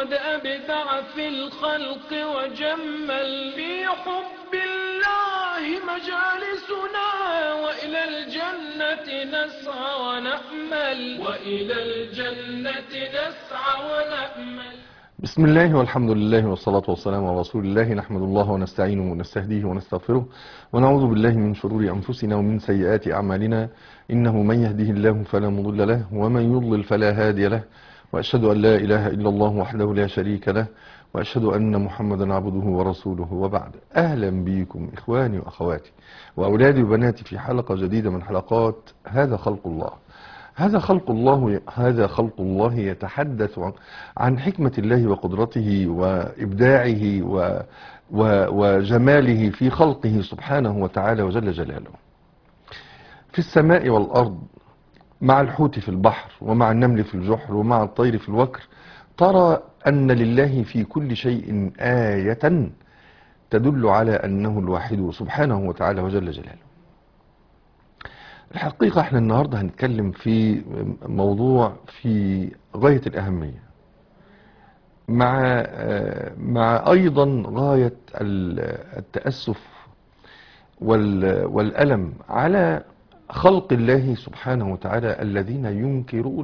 قد أبدع في الخلق وجمل في حب الله مجالسنا وإلى الجنة نسعى ونأمل وإلى الجنة نسعى ونأمل بسم الله والحمد لله والصلاة والسلام على رسول الله نحمد الله ونستعينه ونستهديه ونستغفره ونعوذ بالله من شرور أنفسنا ومن سيئات أعمالنا إنه من يهده الله فلا مضل له ومن يضلل فلا هادي له وأشهد أن لا إله إلا الله وحده لا شريك له وأشهد أن محمدا عبده ورسوله وبعد أهلا بكم إخواني وأخواتي وأولادي وبناتي في حلقة جديدة من حلقات هذا خلق الله هذا خلق الله هذا خلق الله يتحدث عن- عن حكمة الله وقدرته وإبداعه و و وجماله في خلقه سبحانه وتعالى وجل جلاله في السماء والأرض مع الحوت في البحر ومع النمل في الجحر ومع الطير في الوكر ترى أن لله في كل شيء آية تدل على أنه الواحد سبحانه وتعالى وجل جلاله الحقيقة احنا النهاردة هنتكلم في موضوع في غاية الأهمية مع آه، مع أيضا غاية ال- التأسف وال- والألم على خلق الله سبحانه وتعالى الذين ينكرون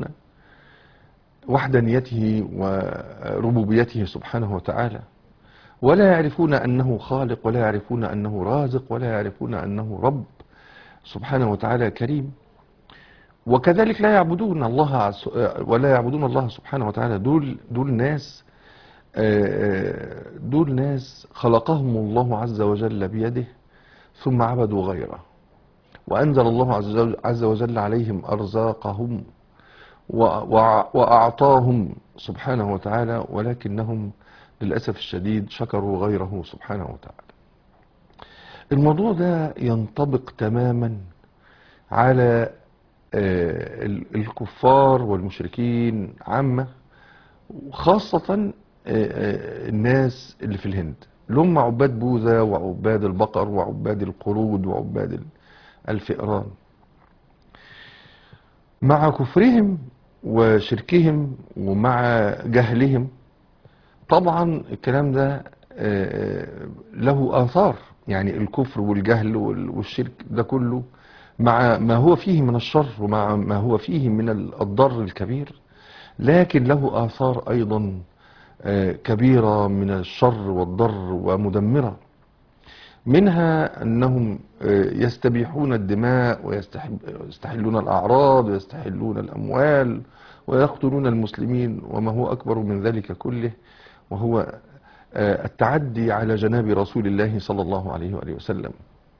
وحدانيته وربوبيته سبحانه وتعالى ولا يعرفون أنه خالق ولا يعرفون أنه رازق ولا يعرفون أنه رب سبحانه وتعالى كريم وكذلك لا يعبدون الله عز- ولا يعبدون الله سبحانه وتعالى دول دول ناس آه، دول ناس خلقهم الله عز وجل بيده ثم عبدوا غيره وأنزل الله عز وجل- عز وجل عليهم أرزاقهم و- وع- وأعطاهم سبحانه وتعالى ولكنهم للأسف الشديد شكروا غيره سبحانه وتعالى الموضوع ده ينطبق تماما على آه، ال- الكفار والمشركين عامة وخاصة آه، آه، الناس اللي في الهند اللي هم عباد بوذا وعباد البقر وعباد القرود وعباد ال- الفئران مع كفرهم وشركهم ومع جهلهم طبعا الكلام ده آه، له آثار يعني الكفر والجهل وال- والشرك ده كله مع ما هو فيه من الشر ومع ما هو فيه من ال- الضر الكبير لكن له آثار أيضا آه، كبيرة من الشر والضر ومدمرة منها أنهم آه، يستبيحون الدماء ويستحلون الأعراض ويستحلون الأموال ويقتلون المسلمين وما هو أكبر من ذلك كله وهو آه، التعدي على جناب رسول الله صلى الله عليه وآله وسلم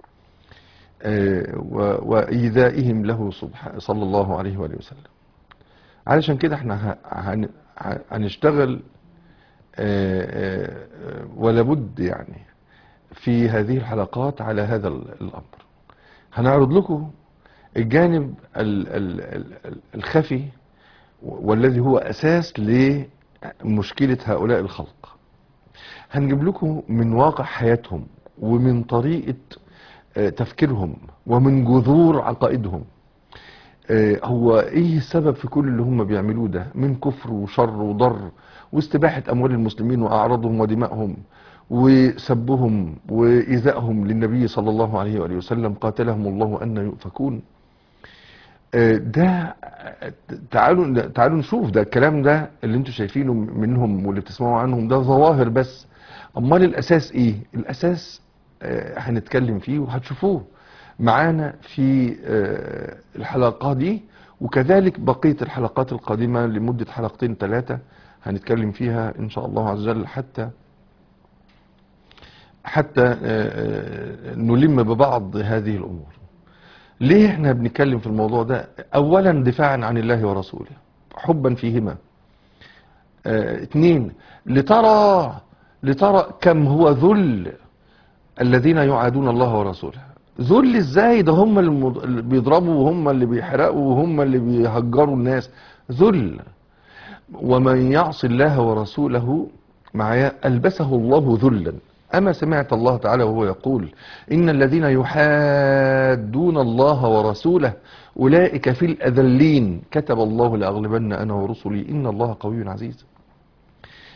آه، و- وإيذائهم له سبحانه صلى الله عليه وآله وسلم علشان كده احنا ه- هن- ه- هنشتغل آه، آه، ولا بد يعني في هذه الحلقات على هذا ال- الأمر هنعرض لكم الجانب ال- ال- ال- الخفي والذي هو أساس لمشكلة هؤلاء الخلق هنجيب لكم من واقع حياتهم ومن طريقة آه، تفكيرهم ومن جذور عقائدهم آه، هو ايه السبب في كل اللي هم بيعملوه ده من كفر وشر وضر واستباحة اموال المسلمين واعراضهم ودمائهم وسبهم وايذائهم للنبي صلى الله عليه وآله وسلم قاتلهم الله ان يؤفكون آه، ده تعالوا تعالوا نشوف ده الكلام ده اللي انتوا شايفينه منهم واللي بتسمعوا عنهم ده ظواهر بس امال الاساس ايه الاساس آه، هنتكلم فيه وهتشوفوه معانا في آه، الحلقة دي وكذلك بقية الحلقات القادمة لمدة حلقتين ثلاثة هنتكلم فيها إن شاء الله عز وجل حتى حتى آه، آه، نلم ببعض هذه الأمور ليه احنا بنتكلم في الموضوع ده أولا دفاعا عن الله ورسوله حبا فيهما آه، اتنين لترى لترى كم هو ذل الذين يعادون الله ورسوله ذل ازاي ده هم المض- اللي بيضربوا وهم اللي بيحرقوا وهم اللي بيهجروا الناس ذل ومن يعص الله ورسوله معايا ألبسه الله ذلا أما سمعت الله تعالى وهو يقول إن الذين يحادون الله ورسوله أولئك في الأذلين كتب الله لأغلبن أنا ورسلي إن الله قوي عزيز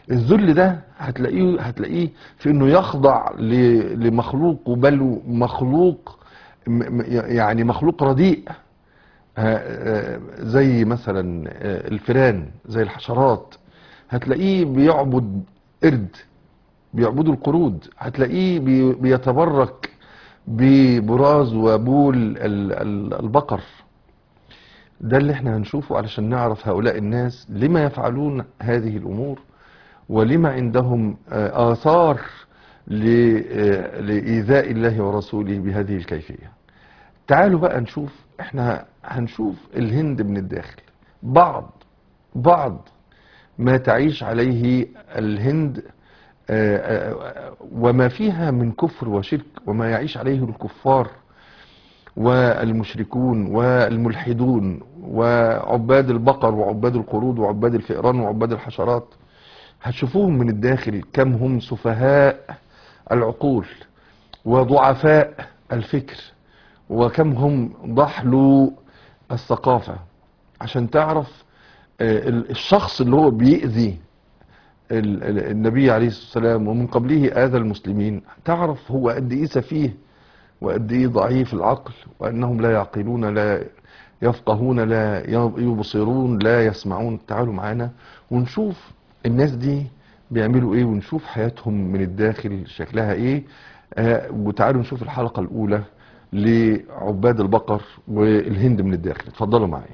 الذل ده هتلاقيه هتلاقيه في انه يخضع ل- لمخلوق وبل مخلوق م- م- يعني مخلوق رديء آه، آه، زي مثلا آه، الفئران زي الحشرات هتلاقيه بيعبد قرد بيعبدوا القرود هتلاقيه بي- بيتبرك ببراز وبول ال- ال- البقر ده اللي احنا هنشوفه علشان نعرف هؤلاء الناس لما يفعلون هذه الأمور ولما عندهم آه، آثار ل- آه، لإيذاء الله ورسوله بهذه الكيفية تعالوا بقى نشوف احنا هنشوف الهند من الداخل بعض بعض ما تعيش عليه الهند آه، آه، وما فيها من كفر وشرك وما يعيش عليه الكفار والمشركون والملحدون وعباد البقر وعباد القرود وعباد الفئران وعباد الحشرات هتشوفوهم من الداخل كم هم سفهاء العقول وضعفاء الفكر وكم هم ضحلوا الثقافة عشان تعرف آه، ال- الشخص اللي هو بيأذي ال- ال- النبي عليه الصلاة والسلام ومن قبله آذى المسلمين تعرف هو قد إيه سفيه وقد إيه ضعيف العقل وأنهم لا يعقلون لا يفقهون لا يبصرون لا يسمعون تعالوا معانا ونشوف الناس دي بيعملوا ايه ونشوف حياتهم من الداخل شكلها ايه آه وتعالوا نشوف الحلقة الاولى لعباد البقر والهند من الداخل اتفضلوا معايا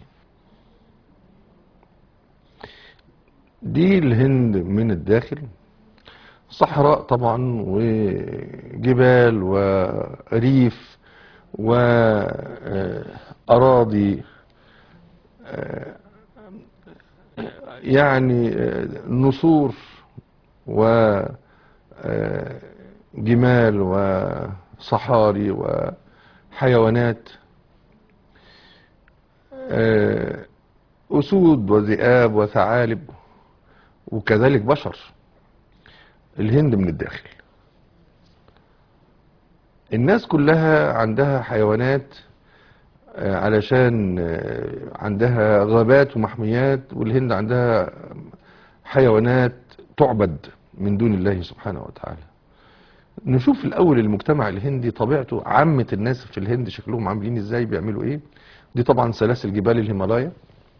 دي الهند من الداخل صحراء طبعا وجبال وريف وأراضي يعني آه، نسور وجمال وصحاري وحيوانات آه، أسود وذئاب وثعالب وكذلك بشر الهند من الداخل الناس كلها عندها حيوانات آه، علشان آه، عندها غابات ومحميات والهند عندها حيوانات تعبد من دون الله سبحانه وتعالى نشوف الأول المجتمع الهندي طبيعته عامة الناس في الهند شكلهم عاملين ازاي بيعملوا ايه دي طبعا سلاسل جبال الهيمالايا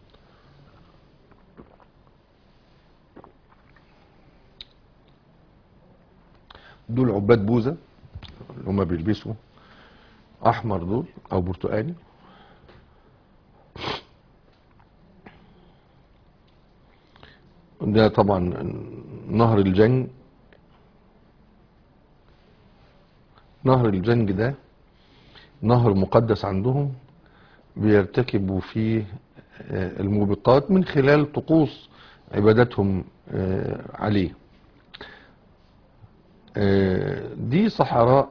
دول عباد بوذا اللي هما بيلبسوا احمر دول او برتقاني ده طبعا نهر الجنج نهر الجنج ده نهر مقدس عندهم بيرتكبوا فيه آه، الموبقات من خلال طقوس عبادتهم آه، عليه آه، دي صحراء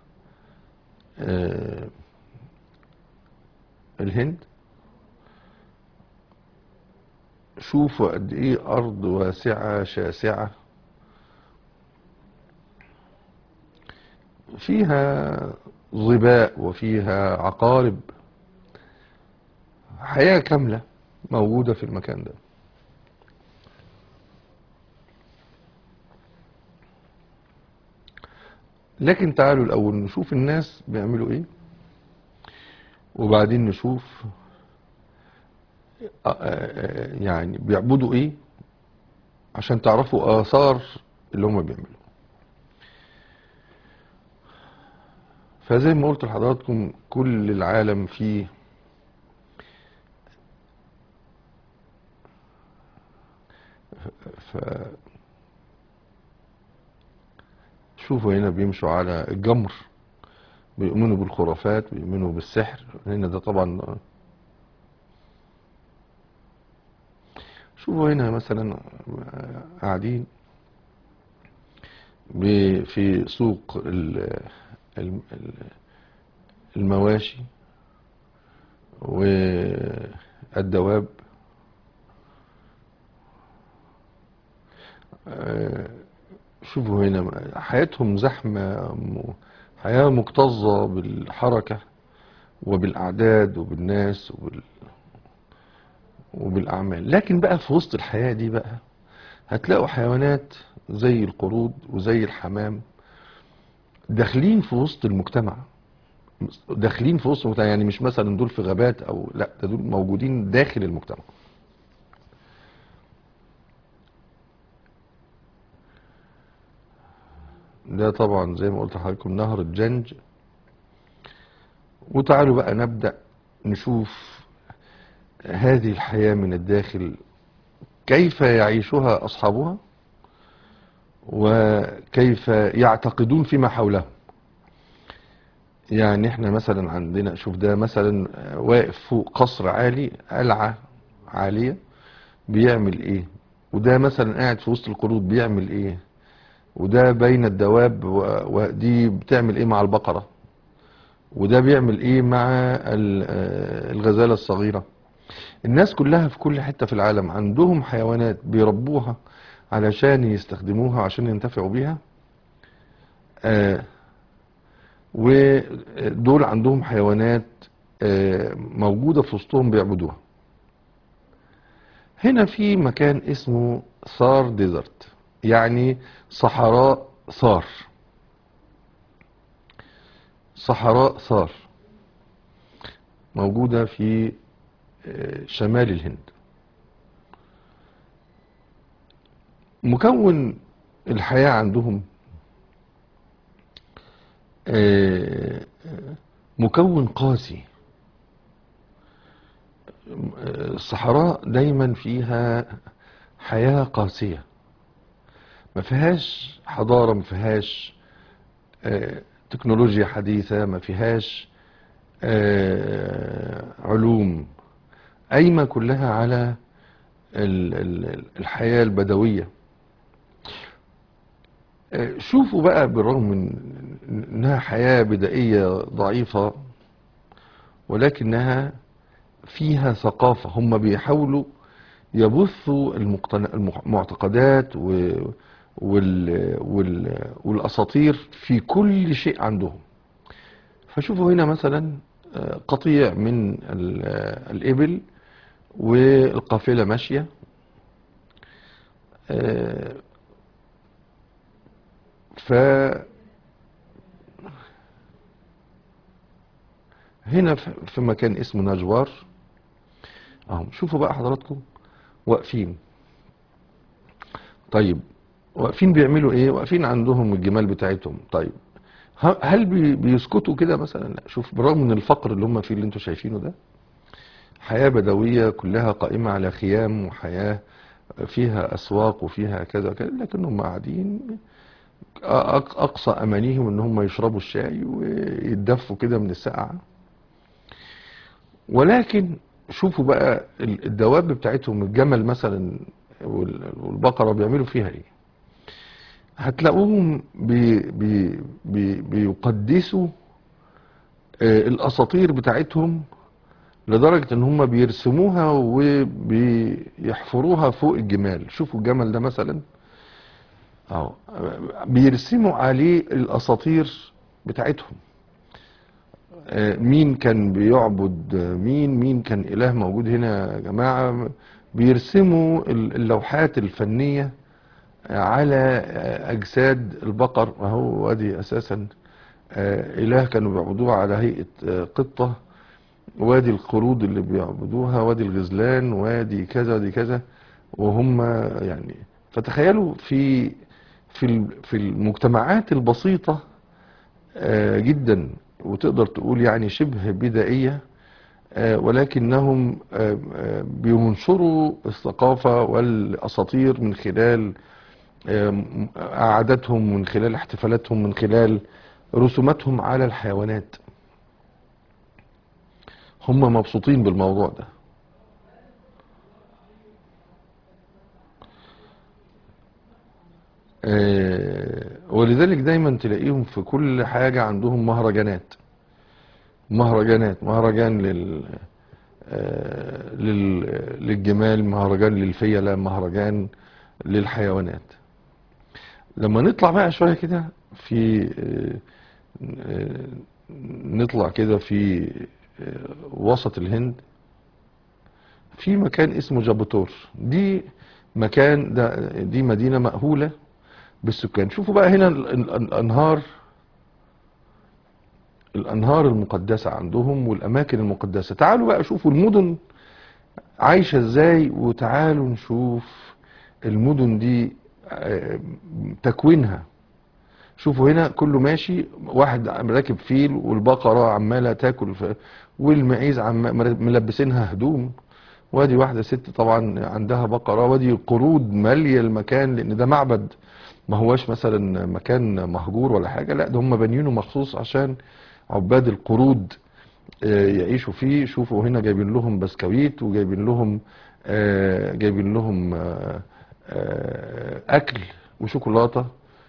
آه، الهند شوفوا قد ايه ارض واسعة شاسعة فيها ظباء وفيها عقارب حياة كاملة موجودة في المكان ده لكن تعالوا الأول نشوف الناس بيعملوا إيه وبعدين نشوف آه، آه، يعني بيعبدوا إيه عشان تعرفوا آثار اللي هم بيعملوا فزي ما قلت لحضراتكم كل العالم فيه ف شوفوا هنا بيمشوا على الجمر بيؤمنوا بالخرافات بيؤمنوا بالسحر هنا ده طبعا شوفوا هنا مثلا قاعدين ب- في سوق ال- ال- ال- المواشي والدواب آه، شوفوا هنا حياتهم زحمة م- حياة مكتظة بالحركة وبالأعداد وبالناس وبال... وبالأعمال لكن بقى في وسط الحياة دي بقى هتلاقوا حيوانات زي القرود وزي الحمام داخلين في وسط المجتمع داخلين في وسط المجتمع يعني مش مثلا دول في غابات او لا ده دول موجودين داخل المجتمع ده طبعا زي ما قلت لحضراتكم نهر الجنج وتعالوا بقى نبدأ نشوف هذه الحياة من الداخل كيف يعيشها أصحابها وكيف يعتقدون فيما حولهم يعني احنا مثلا عندنا شوف ده مثلا واقف فوق قصر عالي قلعة عالية بيعمل ايه وده مثلا قاعد في وسط القرود بيعمل ايه وده بين الدواب و- ودي بتعمل ايه مع البقرة وده بيعمل ايه مع ال- آه، الغزالة الصغيرة الناس كلها في كل حتة في العالم عندهم حيوانات بيربوها علشان يستخدموها عشان ينتفعوا بيها آه، ودول عندهم حيوانات آه، موجودة في وسطهم بيعبدوها هنا في مكان اسمه ثار ديزرت يعني صحراء ثار صحراء ثار موجودة في آه، شمال الهند مكون الحياة عندهم آه، آه، مكون قاسي آه، الصحراء دايما فيها حياة قاسية ما فيهاش حضارة ما فيهاش آه، تكنولوجيا حديثة ما فيهاش آه، علوم قايمة كلها على ال- ال- الحياة البدوية آه، شوفوا بقى بالرغم من انها حياة بدائية ضعيفة ولكنها فيها ثقافة هم بيحاولوا يبثوا المقتن- المع- المعتقدات و- وال وال والاساطير في كل شيء عندهم فشوفوا هنا مثلا آه، قطيع من ال- آه، الابل والقافله ماشيه آه، ف هنا في في مكان اسمه نجوار اهو شوفوا بقى حضراتكم واقفين طيب واقفين بيعملوا ايه واقفين عندهم الجمال بتاعتهم طيب ه- هل بي- بيسكتوا كده مثلا لا شوف بالرغم من الفقر اللي هم فيه اللي انتوا شايفينه ده حياة بدوية كلها قائمة على خيام وحياة فيها أسواق وفيها كذا كذا لكنهم قاعدين أق- أقصى أمانيهم إن هم يشربوا الشاي ويتدفوا كده من السقعة ولكن شوفوا بقى ال- الدواب بتاعتهم الجمل مثلا وال- والبقرة بيعملوا فيها ايه هتلاقوهم بي بي بي بيقدسوا آه، الاساطير بتاعتهم لدرجة ان هم بيرسموها وبيحفروها فوق الجمال شوفوا الجمل ده مثلا اهو بيرسموا عليه الاساطير بتاعتهم آه، مين كان بيعبد آه، مين مين كان إله موجود هنا يا جماعة بيرسموا ال- اللوحات الفنية آه، على آه، أجساد البقر وهو وادي أساسا آه، إله كانوا بيعبدوه على هيئة آه، قطة وادي القرود اللي بيعبدوها وادي الغزلان وادي كذا وادي كذا وهم يعني فتخيلوا في في ال- في المجتمعات البسيطة آه، جدا وتقدر تقول يعني شبه بدائية آه، ولكنهم آه، آه، بينشروا الثقافة والأساطير من خلال آه، قعداتهم من خلال احتفالاتهم من خلال رسوماتهم على الحيوانات هم مبسوطين بالموضوع ده آه، ولذلك دايما تلاقيهم في كل حاجة عندهم مهرجانات مهرجانات مهرجان لل آه، لل للجمال مهرجان للفيلة مهرجان للحيوانات لما نطلع بقى شوية كده في آه، آه، نطلع كده في آه، وسط الهند في مكان اسمه جابوتور دي مكان ده دي مدينة مأهولة بالسكان شوفوا بقى هنا ال- ال- الأنهار الأنهار المقدسة عندهم والأماكن المقدسة تعالوا بقى شوفوا المدن عايشة ازاي وتعالوا نشوف المدن دي آه، تكوينها شوفوا هنا كله ماشي واحد راكب فيل والبقرة عمالة تاكل في والمعيز عم ملبسينها هدوم وادي واحدة ست طبعا عندها بقرة وادي قرود مالية المكان لأن ده معبد ما هواش مثلا مكان مهجور ولا حاجة لا ده هم بانيينه مخصوص عشان عباد القرود آه، يعيشوا فيه شوفوا هنا جايبين لهم بسكويت وجايبين لهم آه، جايبين لهم آه، آه، أكل وشوكولاتة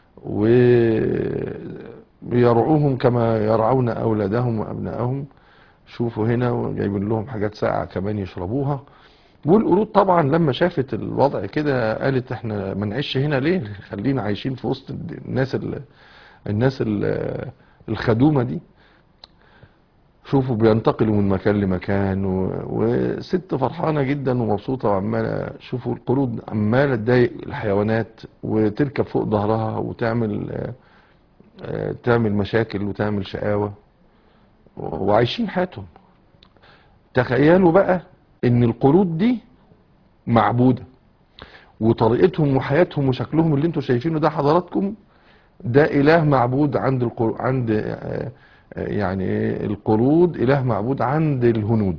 ويرعوهم كما يرعون أولادهم وأبنائهم شوفوا هنا وجايبين لهم حاجات ساقعة كمان يشربوها والقرود طبعا لما شافت الوضع كده قالت احنا ما نعيش هنا ليه خلينا عايشين في وسط الناس ال الناس ال الخدومة دي شوفوا بينتقلوا من مكان لمكان و... وست فرحانة جدا ومبسوطة وعمالة شوفوا القرود عمالة تضايق الحيوانات وتركب فوق ظهرها وتعمل آه، آه، تعمل مشاكل وتعمل شقاوة وعايشين حياتهم تخيلوا بقى ان القرود دي معبودة وطريقتهم وحياتهم وشكلهم اللي انتوا شايفينه ده حضراتكم ده اله معبود عند القر... عند آه، آه، يعني إيه؟ القرود اله معبود عند الهنود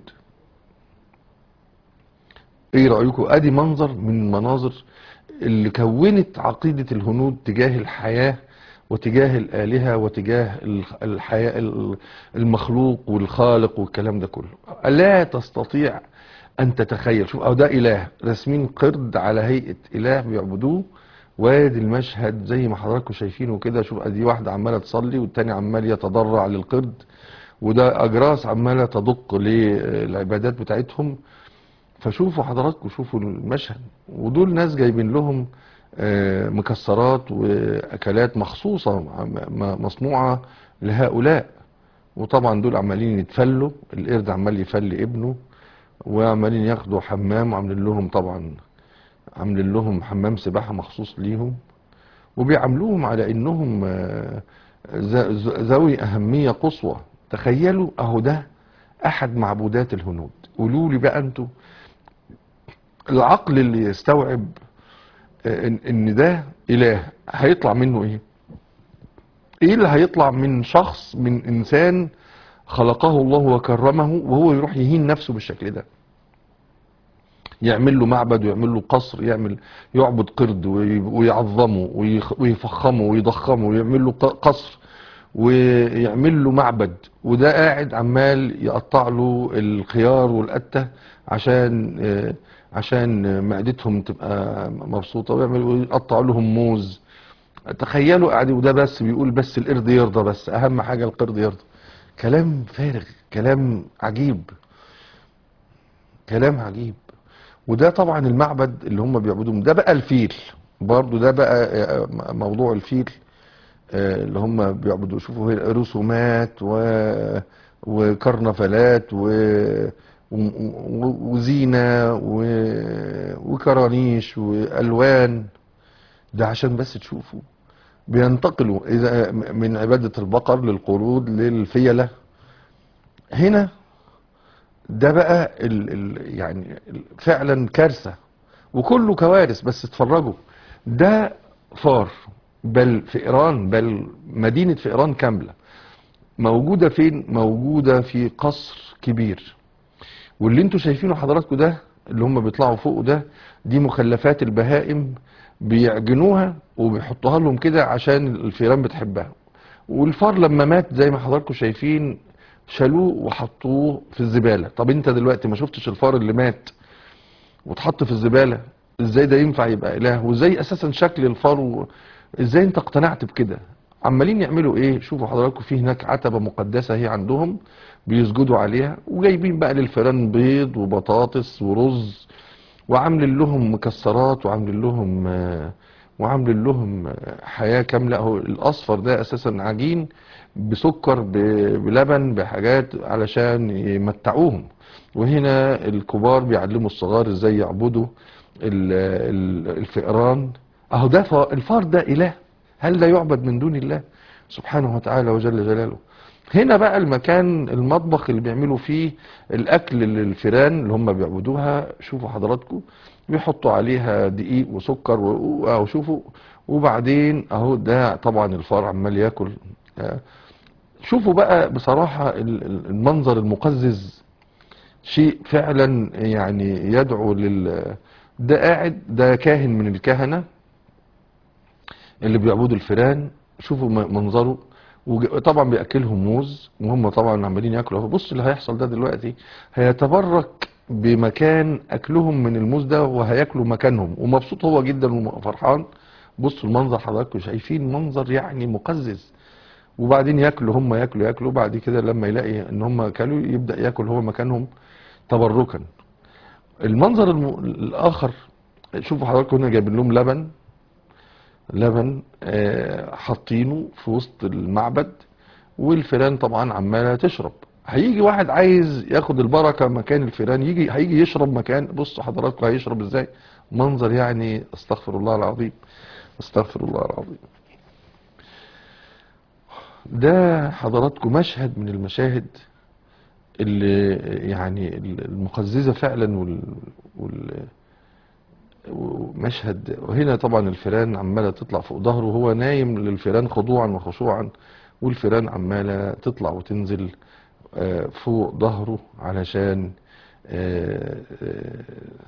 ايه رأيكم ادي منظر من المناظر اللي كونت عقيدة الهنود تجاه الحياة وتجاه الآلهة وتجاه ال- الحياة ال- المخلوق والخالق والكلام ده كله لا تستطيع أن تتخيل شوف أو ده إله راسمين قرد على هيئة إله بيعبدوه وادي المشهد زي ما حضراتكم شايفينه كده شوف ادي واحدة عمالة تصلي والتاني عمال يتضرع للقرد وده أجراس عمالة تدق للعبادات بتاعتهم فشوفوا حضراتكم شوفوا المشهد ودول ناس جايبين لهم آه، مكسرات واكلات مخصوصة م- م- مصنوعة لهؤلاء وطبعا دول عمالين يتفلوا القرد عمال يفلي ابنه وعمالين ياخدوا حمام وعاملين لهم طبعا عاملين لهم حمام سباحة مخصوص ليهم وبيعاملوهم على انهم آه، ذ- ذ- ذوي اهمية قصوى تخيلوا اهو ده احد معبودات الهنود قولوا لي بقى انتوا العقل اللي يستوعب آه، ان ان ده اله هيطلع منه ايه ايه اللي هيطلع من شخص من انسان خلقه الله وكرمه وهو يروح يهين نفسه بالشكل ده يعمل له معبد ويعمل له قصر يعمل يعبد قرد وي- ويعظمه ويخ- ويفخمه ويضخمه ويعمل له ق- قصر ويعمل له معبد وده قاعد عمال يقطع له الخيار والقتة عشان آه، عشان معدتهم تبقى مبسوطة ويعمل ويقطع لهم موز تخيلوا قاعد وده بس بيقول بس القرد يرضى بس اهم حاجة القرد يرضى كلام فارغ كلام عجيب كلام عجيب وده طبعا المعبد اللي هم بيعبدوه ده بقى الفيل برضو ده بقى آه، موضوع الفيل آه، اللي هم بيعبدوا شوفوا هنا رسومات و وكرنفالات و و- و- وزينة و... وكرانيش وألوان ده عشان بس تشوفوا بينتقلوا إذا من عبادة البقر للقرود للفيلة هنا ده بقى ال... ال... يعني ال- فعلا كارثة وكله كوارث بس اتفرجوا ده فار بل فئران بل مدينة فئران كاملة موجودة فين موجودة في قصر كبير واللي انتوا شايفينه حضراتكم ده اللي هم بيطلعوا فوق ده دي مخلفات البهائم بيعجنوها وبيحطوها لهم كده عشان الفيران بتحبها والفار لما مات زي ما حضراتكم شايفين شالوه وحطوه في الزبالة طب انت دلوقتي ما شفتش الفار اللي مات واتحط في الزبالة ازاي ده ينفع يبقى اله وازاي اساسا شكل الفار و... ازاي انت اقتنعت بكده عمالين يعملوا ايه شوفوا حضراتكم في هناك عتبة مقدسة هي عندهم بيسجدوا عليها وجايبين بقى للفيران بيض وبطاطس ورز وعاملين لهم مكسرات وعاملين لهم آه، وعاملين لهم آه، حياة كاملة هو الأصفر ده أساسا عجين بسكر ب- بلبن بحاجات علشان يمتعوهم وهنا الكبار بيعلموا الصغار ازاي يعبدوا ال- ال- الفئران اهو ده ف- الفار ده اله هل لا يعبد من دون الله سبحانه وتعالى وجل جلاله هنا بقى المكان المطبخ اللي بيعملوا فيه الاكل للفيران اللي هم بيعبدوها شوفوا حضراتكم بيحطوا عليها دقيق وسكر و- اهو شوفوا وبعدين اهو ده طبعا الفار عمال ياكل آه. شوفوا بقى بصراحة ال- ال- المنظر المقزز شيء فعلا يعني يدعو لل ده قاعد ده كاهن من الكهنة اللي بيعبدوا الفيران شوفوا م- منظره وج- طبعا بياكلهم موز وهم طبعا عمالين ياكلوا بص اللي هيحصل ده دلوقتي هيتبرك بمكان اكلهم من الموز ده وهياكلوا مكانهم ومبسوط هو جدا وفرحان بصوا المنظر حضراتكم شايفين منظر يعني مقزز وبعدين ياكلوا هم ياكلوا ياكلوا بعد كده لما يلاقي ان هم اكلوا يبدا ياكل هو مكانهم تبركا المنظر الم... الاخر شوفوا حضراتكم هنا جايبين لهم لبن لبن آه، حاطينه في وسط المعبد والفيران طبعا عماله تشرب هيجي واحد عايز ياخد البركه مكان الفيران يجي هيجي يشرب مكان بصوا حضراتكم هيشرب ازاي منظر يعني استغفر الله العظيم استغفر الله العظيم ده حضراتكم مشهد من المشاهد اللي يعني المقززه فعلا وال, وال ومشهد وهنا طبعا الفيران عماله تطلع فوق ظهره وهو نايم للفيران خضوعا وخشوعا والفيران عماله تطلع وتنزل آه، فوق ظهره علشان آه، آه،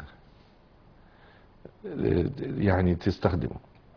آه، يعني تستخدمه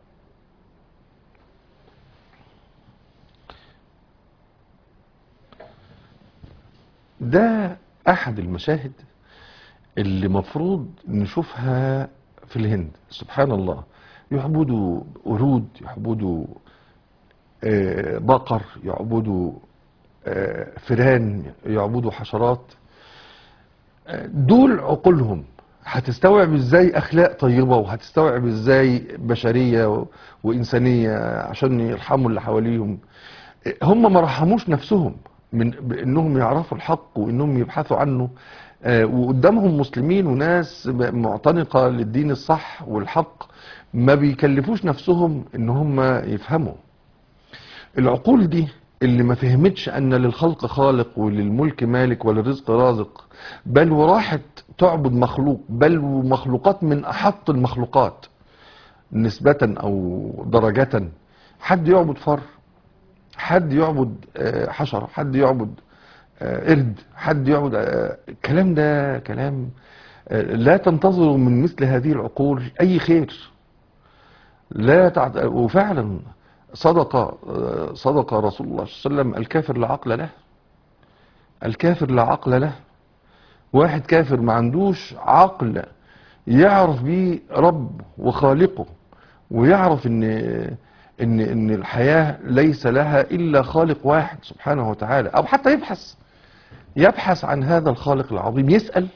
ده احد المشاهد اللي مفروض نشوفها في الهند سبحان الله يعبدوا قرود يعبدوا آه، بقر يعبدوا آه، فيران يعبدوا حشرات آه، دول عقولهم هتستوعب ازاي اخلاق طيبة وهتستوعب ازاي بشرية و- وانسانية عشان يرحموا اللي حواليهم آه، هم ما رحموش نفسهم من بانهم يعرفوا الحق وانهم يبحثوا عنه آه، وقدامهم مسلمين وناس معتنقة للدين الصح والحق ما بيكلفوش نفسهم ان هم يفهموا العقول دي اللي ما فهمتش ان للخلق خالق وللملك مالك وللرزق رازق بل وراحت تعبد مخلوق بل ومخلوقات من احط المخلوقات نسبة او درجة حد يعبد فر حد يعبد آه، حشرة حد يعبد آه، قرد حد يعبد آه، الكلام ده كلام آه، لا تنتظروا من مثل هذه العقول اي خير لا تعت... وفعلا صدق آه، صدق رسول الله صلى الله عليه وسلم الكافر لا عقل له الكافر لا عقل له واحد كافر ما عندوش عقل يعرف بيه رب وخالقه ويعرف ان ان ان الحياة ليس لها الا خالق واحد سبحانه وتعالى او حتى يبحث يبحث عن هذا الخالق العظيم يسأل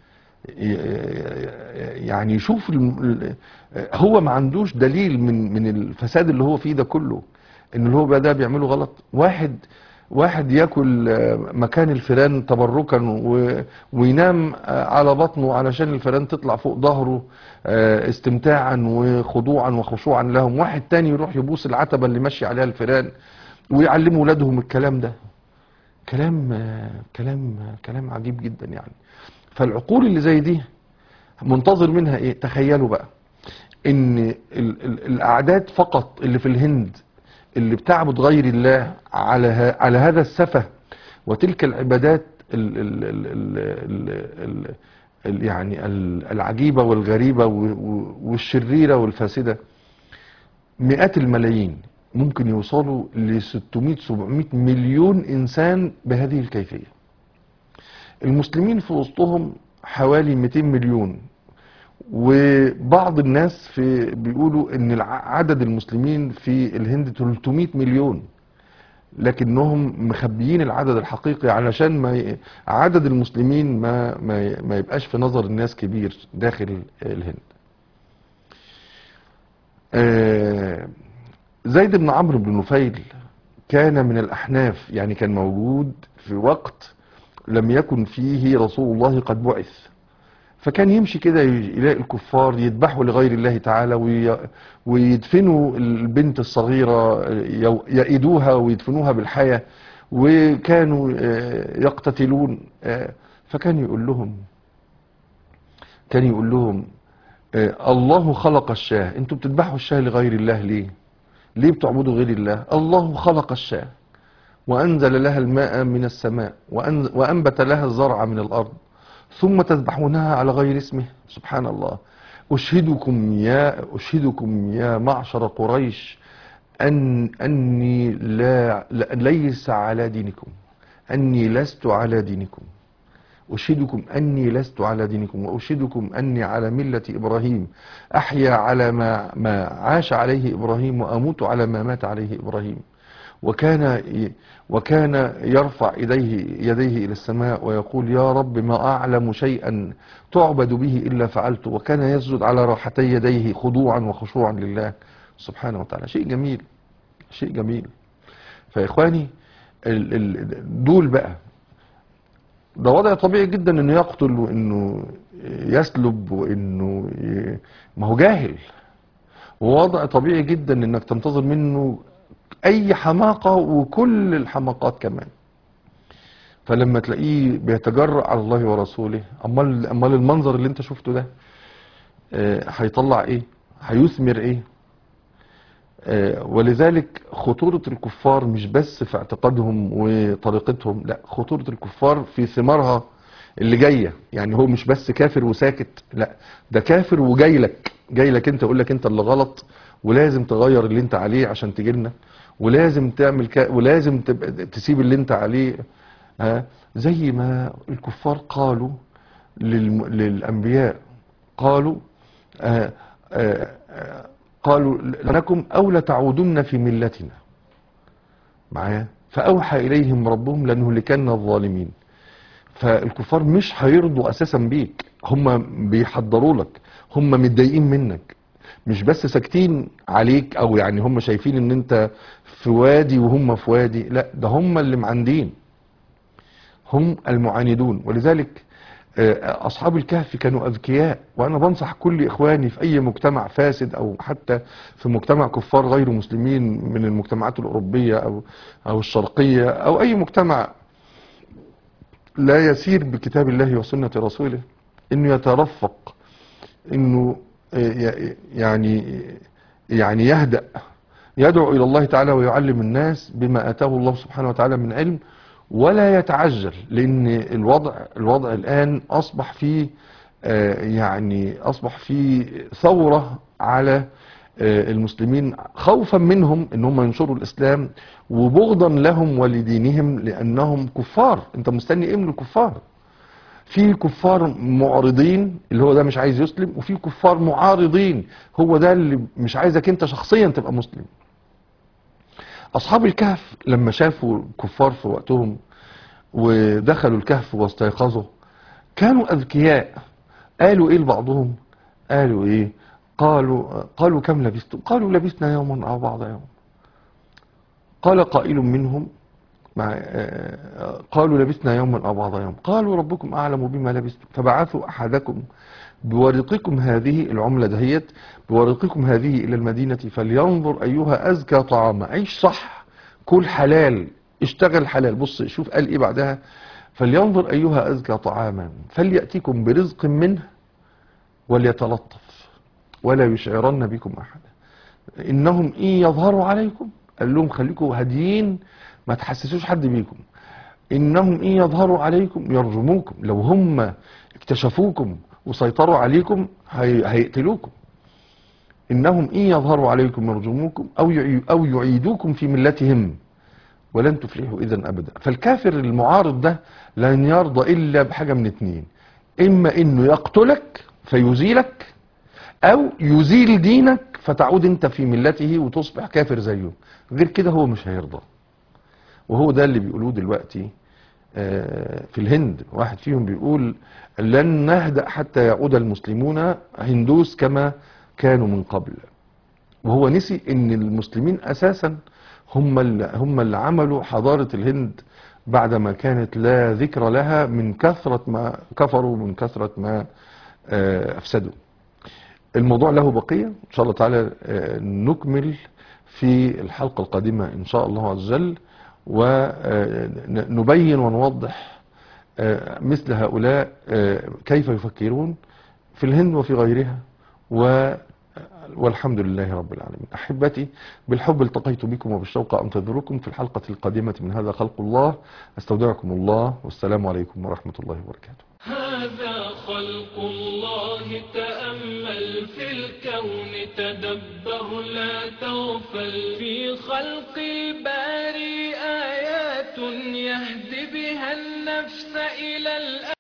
يعني يشوف الم- ال- هو ما عندوش دليل من من الفساد اللي هو فيه ده كله ان اللي هو بقى ده بيعمله غلط واحد واحد ياكل آه، مكان الفيران تبركا و- وينام آه، على بطنه علشان الفيران تطلع فوق ظهره آه، استمتاعا وخضوعا وخشوعا لهم واحد تاني يروح يبوس العتبة اللي ماشي عليها الفيران ويعلموا ولادهم الكلام ده كلام آه، كلام آه، كلام عجيب جدا يعني فالعقول اللي زي دي منتظر منها ايه تخيلوا بقى ان ال ال الاعداد فقط اللي في الهند اللي بتعبد غير الله على ه- على هذا السفه وتلك العبادات ال ال ال ال ال ال ال يعني ال- العجيبه والغريبه و- و- والشريره والفاسده مئات الملايين ممكن يوصلوا ل 600 700 مليون انسان بهذه الكيفيه المسلمين في وسطهم حوالي 200 مليون وبعض الناس في بيقولوا ان الع- عدد المسلمين في الهند 300 مليون لكنهم مخبيين العدد الحقيقي علشان ما ي... عدد المسلمين ما ما, ي... ما يبقاش في نظر الناس كبير داخل الهند آه، زيد بن عمرو بن نفيل كان من الأحناف يعني كان موجود في وقت لم يكن فيه رسول الله قد بعث فكان يمشي كده يلاقي الكفار يذبحوا لغير الله تعالى وي- ويدفنوا البنت الصغيرة يو- يأيدوها ويدفنوها بالحياة وكانوا آه، يقتتلون آه، فكان يقول لهم كان يقول لهم آه، الله خلق الشاه انتوا بتذبحوا الشاه لغير الله ليه ليه بتعبدوا غير الله الله خلق الشاه وأنزل لها الماء من السماء وأن- وأنبت لها الزرع من الأرض ثم تذبحونها على غير اسمه سبحان الله أشهدكم يا أشهدكم يا معشر قريش أن أني لا, لا ليس على دينكم أني لست على دينكم أشهدكم أني لست على دينكم وأشهدكم أني على ملة إبراهيم أحيا على ما, ما عاش عليه إبراهيم وأموت على ما مات عليه إبراهيم وكان وكان يرفع يديه يديه إلى السماء ويقول يا رب ما أعلم شيئا تعبد به إلا فعلته وكان يسجد على راحتي يديه خضوعا وخشوعا لله سبحانه وتعالى شيء جميل شيء جميل فيا إخواني ال- ال- دول بقى ده وضع طبيعي جدا انه يقتل وانه يسلب وانه ي... ما هو جاهل ووضع طبيعي جدا انك تنتظر منه اي حماقة وكل الحماقات كمان فلما تلاقيه بيتجرأ على الله ورسوله امال امال المنظر اللي انت شفته ده آه، هيطلع ايه هيثمر ايه آه، ولذلك خطورة الكفار مش بس في اعتقادهم وطريقتهم لا خطورة الكفار في ثمارها اللي جاية يعني هو مش بس كافر وساكت لا ده كافر وجاي لك جاي لك انت يقول لك انت اللي غلط ولازم تغير اللي انت عليه عشان تجيلنا ولازم تعمل كا ولازم تبقى تسيب اللي انت عليه ها زي ما الكفار قالوا للم... للأنبياء قالوا آه آه آه قالوا لكم أو لتعودن في ملتنا معايا فأوحى إليهم ربهم لنهلكن الظالمين فالكفار مش هيرضوا أساسا بيك هم بيحضروا لك هم متضايقين منك مش بس ساكتين عليك او يعني هم شايفين ان انت في وادي وهم في وادي لا ده هم اللي معاندين هم المعاندون ولذلك آه، أصحاب الكهف كانوا أذكياء وأنا بنصح كل إخواني في أي مجتمع فاسد أو حتى في مجتمع كفار غير مسلمين من المجتمعات الأوروبية أو أو الشرقية أو أي مجتمع لا يسير بكتاب الله وسنة رسوله إنه يترفق إنه آه، ي- يعني يعني يهدأ يدعو إلى الله تعالى ويعلم الناس بما آتاه الله سبحانه وتعالى من علم ولا يتعجل لان الوضع الوضع الان اصبح فيه آه، يعني اصبح فيه ثورة على آه، المسلمين خوفا منهم ان هم ينشروا الاسلام وبغضا لهم ولدينهم لانهم كفار انت مستني ايه من الكفار في كفار معرضين اللي هو ده مش عايز يسلم وفي كفار معارضين هو ده اللي مش عايزك انت شخصيا تبقى مسلم اصحاب الكهف لما شافوا الكفار في وقتهم ودخلوا الكهف واستيقظوا كانوا اذكياء قالوا ايه لبعضهم قالوا ايه قالوا قالوا كم لبستم قالوا لبسنا يوما او بعض يوم قال قائل منهم مع آه، قالوا لبسنا يوما او بعض يوم قالوا ربكم اعلم بما لبستم فبعثوا احدكم بورقكم هذه العملة دهيت بورقكم هذه إلى المدينة فلينظر أيها أزكى طعاما عيش صح كل حلال اشتغل حلال بص شوف قال إيه بعدها فلينظر أيها أزكى طعاما فليأتيكم برزق منه وليتلطف ولا يشعرن بكم أحدا إنهم إن يظهروا عليكم قال لهم خليكم هاديين ما تحسسوش حد بيكم إنهم إن يظهروا عليكم يرجموكم لو هم اكتشفوكم وسيطروا عليكم هي- هيقتلوكم إنهم إن يظهروا عليكم يرجموكم أو يعي- أو يعيدوكم في ملتهم ولن تفلحوا إذا أبدا فالكافر المعارض ده لن يرضى إلا بحاجة من اتنين إما إنه يقتلك فيزيلك أو يزيل دينك فتعود أنت في ملته وتصبح كافر زيه غير كده هو مش هيرضى وهو ده اللي بيقولوه دلوقتي آه، في الهند واحد فيهم بيقول لن نهدأ حتى يعود المسلمون هندوس كما كانوا من قبل وهو نسي ان المسلمين اساسا هم اللي هم اللي عملوا حضارة الهند بعدما كانت لا ذكر لها من كثرة ما كفروا من كثرة ما آه، أفسدوا الموضوع له بقية إن شاء الله تعالى آه، نكمل في الحلقة القادمة إن شاء الله عز وجل ونبين ونوضح آه، مثل هؤلاء آه، كيف يفكرون في الهند وفي غيرها و والحمد لله رب العالمين أحبتي بالحب التقيت بكم وبالشوق أنتظركم في الحلقة القادمة من هذا خلق الله أستودعكم الله والسلام عليكم ورحمة الله وبركاته هذا خلق الله تأمل في الكون تدبر لا تغفل في خلق الباري آيات يهدي بها النفس إلى الأ